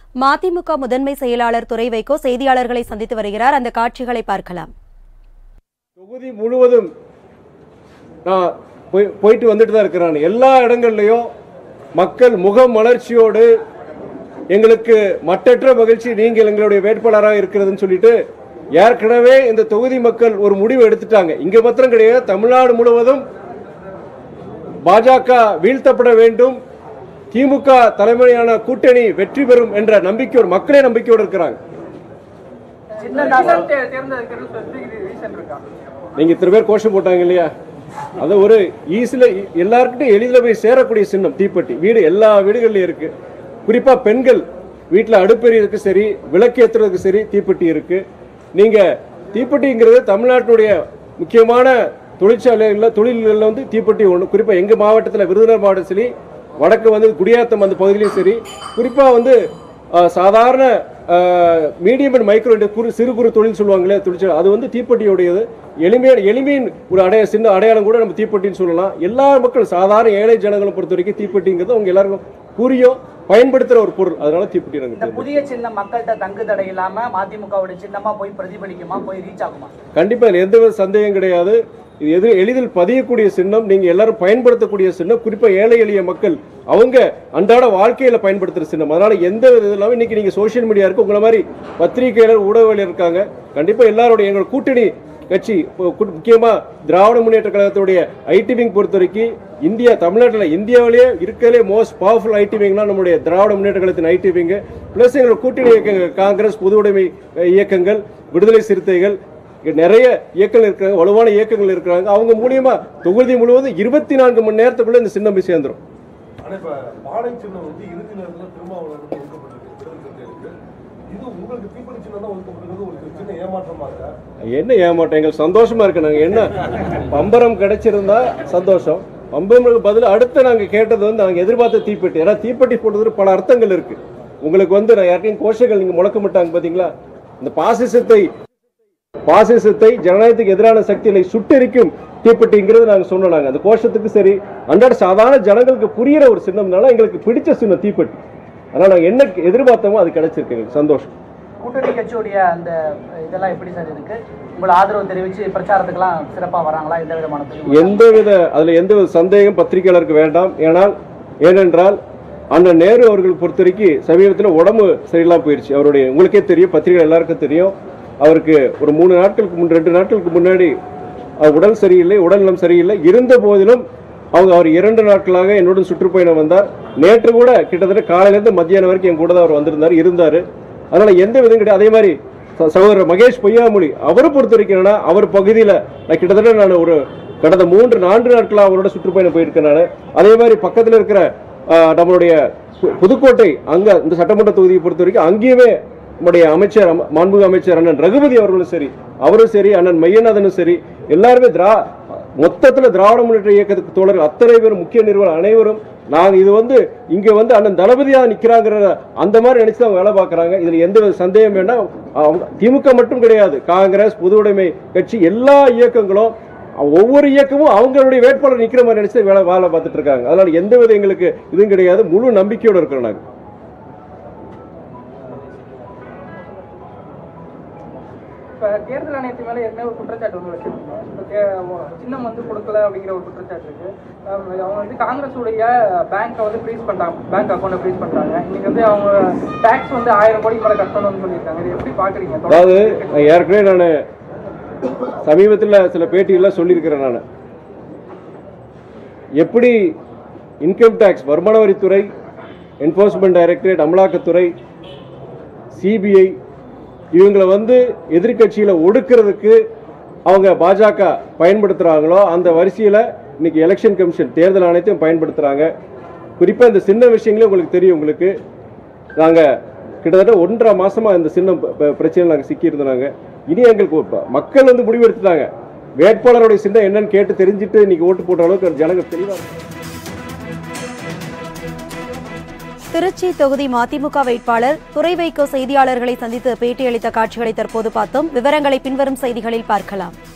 மதிமுக முதன்மை செயலாளர் துரை வைகோ செய்தியாளர்களை சந்தித்து வருகிறார் அந்த காட்சிகளை பார்க்கலாம் தொகுதி முழுவதும் நான் போய் போயிட்டு வந்துட்டு தான் இருக்கிறான் எல்லா இடங்கள்லையும் மக்கள் முக மலர்ச்சியோடு எங்களுக்கு மட்டற்ற மகிழ்ச்சி நீங்கள் எங்களுடைய வேட்பாளராக இருக்கிறதுன்னு சொல்லிட்டு ஏற்கனவே இந்த தொகுதி மக்கள் ஒரு முடிவு எடுத்துட்டாங்க இங்க மாத்திரம் கிடையாது தமிழ்நாடு முழுவதும் பாஜக வீழ்த்தப்பட வேண்டும் திமுக தலைமையான கூட்டணி வெற்றி பெறும் என்ற நம்பிக்கையோடு மக்களே நம்பிக்கையோடு இருக்கிறாங்க சின்னம் தே- தேர்ந்தெடுக்கிறது ஸ்பெசிபிக் ரீசன் இருக்கா நீங்க இத்தனை பேர் கோஷம் போட்டாங்க இல்லையா அது ஒரு ஈஸில எல்லாருக்கிட்டும் எளிதில் போய் சேரக்கூடிய சின்னம் தீப்பெட்டி வீடு எல்லா வீடுகள்லயும் இருக்கு குறிப்பா பெண்கள் வீட்டில் அடுப்பெரியதுக்கு சரி விளக்கேற்றுறதுக்கு சரி தீப்பெட்டி இருக்கு நீங்க தீப்பெட்டிங்கிறது தமிழ்நாட்டுடைய முக்கியமான தொழிற்சாலைகளில் தொழில்களில் வந்து தீப்பெட்டி ஒன்று குறிப்பாக எங்கள் மாவட்டத்தில் விருதுநகர் மாவட்டத்திலையும் வடக்கு வந்து குடியாத்தம் அந்த பகுதியிலையும் சரி குறிப்பாக வந்து அஹ், சாதாரண மீடியம் அண்ட் மைக்ரோ குறு சிறு குறு தொழில் சொல்லுவாங்களே தொழிற்சாலை அது வந்து தீப்பெட்டியுடையது எளிமையான எளிமையின் ஒரு அடைய சின்ன அடையாளம் கூட நம்ம தீப்பெட்டின்னு சொல்லலாம் எல்லா மக்களும் சாதாரண ஏழை ஜனங்களை பொறுத்த வரைக்கும் தீப்பெட்டிங்கிறது அவங்க எல்லாருக்கும் புரியும் பயன்படுத்துகிற ஒரு பொருள் அதனால தீப்பெட்டி இந்த நாங்கள் புதிய சின்னம் மக்கள்கிட்ட தங்கு தடை இல்லாம மதிமுகவுடைய சின்னமா போய் பிரதிபலிக்குமா போய் ரீச் ஆகுமா கண்டிப்பா இதுல எந்தவித சந்தேகம் கிடையாது இது எது எளிதில் பதியக்கூடிய சின்னம் நீங்க எல்லாரும் பயன்படுத்தக்கூடிய சின்னம் குறிப்பா ஏழை எளிய மக்கள் அவங்க அன்றாட வாழ்க்கையில பயன்படுத்துற சின்னம் அதனால எந்த வித இது இல்லாம இன்னைக்கு நீங்க சோஷியல் மீடியா இருக்கு உங்களை மாதிரி பத்திரிகையாளர் ஊடகங்கள் இருக்காங்க கண்டிப்பா எல்லாருடைய எங்களோட கூட்டணி கட்சி இப்போ கு- முக்கியமா திராவிட முன்னேற்ற கழகத்துடைய ஐடி விங் பொறுத்த வரைக்கும் இந்தியா தமிழ்நாட்டில் இந்தியாவிலேயே இருக்கிறதுலே மோஸ்ட் பவர்ஃபுல் ஐடி விங்னா நம்முடைய திராவிட முன்னேற்ற கழகத்தின் ஐடி விங் பிளஸ் எங்களோட கூட்டணி இயக்கங்கள் காங்கிரஸ் பொது உடைமை அஹ், இயக்கங்கள் விடுதலை சிறுத்தைகள் இங்க நிறைய இயக்கங்கள் இருக்கிறாங்க வலுவான இயக்கங்கள் இருக்கிறாங்க அவங்க மூலியமா தொகுதி முழுவதும் இருபத்தி நான்கு மணி நேரத்துக்குள்ள இந்த சின்னம் போய் சேர்ந்துரும் ஆனா இப்ப பானை சின்னம் வந்து இறுதி நேரத்துல திருமாவளவனுக்கு ஒதுக்கப்பட்டிருக்கு தேர்தலுக்கு இது உங்களுக்கு தீப்பொறி சின்னம் தான் ஒதுக்கப்பட்டிருக்கிறது ஒரு சின்ன ஏமாற்றமா இருக்கா என்ன ஏமாட்டம் எங்களுக்கு சந்தோஷமா இருக்கு நாங்க என்ன பம்பரம் கிடைச்சிருந்தா சந்தோஷம் பம்பரமுக்கு பதில் அடுத்து நாங்க கேட்டது வந்து நாங்க எதிர்பார்த்த தீப்பெட்டி ஏன்னா தீப்பெட்டி போட்டது பல அர்த்தங்கள் இருக்கு உங்களுக்கு வந்து நான் யார்ட்டையும் கோஷங்கள் நீங்க முழக்கமிட்டாங்க பாத்தீங்களா இந்த பாசிசத்தை பாசிசத்தை ஜனநாயகத்துக்கு எதிரான சக்திகளை சுட்டெரிக்கும் தீப்பெட்டிங்கிறது நாங்க சொன்னோம் நாங்க அந்த கோஷத்துக்கு சரி அன்றாட சாதாரண ஜனங்களுக்கு புரியிற ஒரு சின்னம்னால எங்களுக்கு பிடிச்ச சின்னம் தீப்பெட்டி அதனால நாங்க என்ன எதிர்பார்த்தோமோ அது கிடைச்சிருக்கு எங்களுக்கு சந்தோஷம் கூட்டணி கட்சியுடைய அந்த இதெல்லாம் எப்படி சார் இருக்கு உங்களை ஆதரவு தெரிவிச்சு பிரச்சாரத்துக்கெல்லாம் சிறப்பா வராங்களா எந்த விதமான தெளிவும் எந்தவித அதுல எந்தவித சந்தேகம் பத்திரிகையாளருக்கு வேண்டாம் ஏனால் ஏனென்றால் அண்ணன் நேரு அவர்கள் பொறுத்த வரைக்கும் சமீபத்தில் உடம்பு சரியில்லாம போயிடுச்சு அவருடைய உங்களுக்கே தெரியும் பத்திரிகை எல்லாருக்கும் தெரியும் அவருக்கு ஒரு மூணு நாட்களுக்கு முன் ரெண்டு நாட்களுக்கு முன்னாடி அவர் உடல் சரியில்லை உடல்நலம் சரியில்லை இருந்த போதிலும் அவங்க அவர் இரண்டு நாட்களாக என்னுடன் சுற்றுப்பயணம் வந்தார் நேற்று கூட கிட்டத்தட்ட காலையிலேருந்து மத்தியானம் வரைக்கும் என் கூட தான் அவர் வந்திருந்தார் இருந்தார் அதனால எந்த விதம் கிடையாது அதே மாதிரி ச- சகோதரர் மகேஷ் பொய்யாமொழி அவரை பொறுத்த வரைக்கும் என்னன்னா அவர் பகுதியில் நான் கிட்டத்தட்ட நான் ஒரு கடந்த மூன்று நான்கு நாட்களாக அவரோட சுற்றுப்பயணம் போயிருக்கேன் நான் அதே மாதிரி பக்கத்தில் இருக்கிற ஆஹ், நம்மளுடைய பு- புதுக்கோட்டை அங்க இந்த சட்டமன்ற தொகுதியை பொறுத்த வரைக்கும் அங்கேயுமே நம்முடைய அமைச்சர் அம- மாண்புமிகு அமைச்சர் அண்ணன் ரகுபதி அவர்களும் சரி அவரும் சரி அண்ணன் மையநாதனும் சரி எல்லாருமே திரா மொத்தத்துல திராவிட முன்னேற்ற இயக்கத்துக்கு தோழர்கள் அத்தனை பேரும் முக்கிய நிறுவனம் அனைவரும் நாங்க இது வந்து இங்க வந்து அண்ணன் தளபதியா நிக்கிறாங்கிற அந்த மாதிரி நினைச்சு அவங்க வேலை பார்க்கறாங்க இதுல எந்த வித சந்தேகம் வேண்டாம் அவங்க திமுக மட்டும் கிடையாது காங்கிரஸ் பொது உடைமை கட்சி எல்லா இயக்கங்களும் ஒவ்வொரு இயக்கமும் அவங்களுடைய வேட்பாளர் நிக்கிற மாதிரி நினைச்சு வேலை வேலை பார்த்துட்டு இருக்காங்க அதனால எந்த வித எங்களுக்கு இதுவும் கிடையாது முழு நம்பிக்கையோட இருக்கிறோம் நாங்க இப்போ தேர்தல் ஆணையத்து மேலே ஏற்கனவே ஒரு குற்றச்சாட்டு வந்து வச்சிருக்கீங்க இப்போ தே சின்னம் வந்து கொடுக்கல அப்படிங்கிற ஒரு குற்றச்சாட்டு இருக்கு அஹ் அவங்க வந்து காங்கிரஸுடைய பேங்க்கை வந்து ஃப்ரீஸ் பண்ணிட்டாங்க பேங்க் அக்கௌண்ட்டை ஃப்ரீஸ் பண்ணிட்டாங்க இன்னைக்கு வந்து அவங்க டேக்ஸ் வந்து ஆயிரம் கோடிக்கு மேலே கட்டணும்னு சொல்லியிருக்காங்க இது எப்படி பார்க்குறீங்க அதாவது நான் ஏற்கனவே நான் சமீபத்தில் சில பேட்டிகள்லாம் சொல்லியிருக்கிறேன் நான் எப்படி இன்கம் டேக்ஸ் வருமான வரித்துறை என்ஃபோர்ஸ்மெண்ட் டைரக்டரேட் அமலாக்கத்துறை சிபிஐ இவங்களை வந்து எதிர்க்கட்சியில ஒடுக்கிறதுக்கு அவங்க பாஜக பயன்படுத்துறாங்களோ அந்த வரிசையில் இன்னைக்கு எலெக்ஷன் கமிஷன் தேர்தல் ஆணையத்தையும் பயன்படுத்துறாங்க குறிப்பா இந்த சின்ன விஷயங்களே உங்களுக்கு தெரியும் உங்களுக்கு நாங்க கிட்டத்தட்ட ஒன்றரை மாசமா இந்த சின்ன ப- ப- பிரச்சனையில் நாங்கள் சிக்கியிருந்தாங்க இனி எங்களுக்கு ஒரு- மக்கள் வந்து முடிவெடுத்துட்டாங்க வேட்பாளருடைய சின்னம் என்னன்னு கேட்டு தெரிஞ்சுட்டு இன்னைக்கு ஓட்டு போடுற அளவுக்கு ஜனங்க தெளிவாக இருக்கு. திருச்சி தொகுதி மதிமுக வேட்பாளர் துரை வைகோ செய்தியாளர்களை சந்தித்து பேட்டியளித்த காட்சிகளை தற்போது பார்த்தோம் விவரங்களை பின்வரும் செய்திகளில் பார்க்கலாம்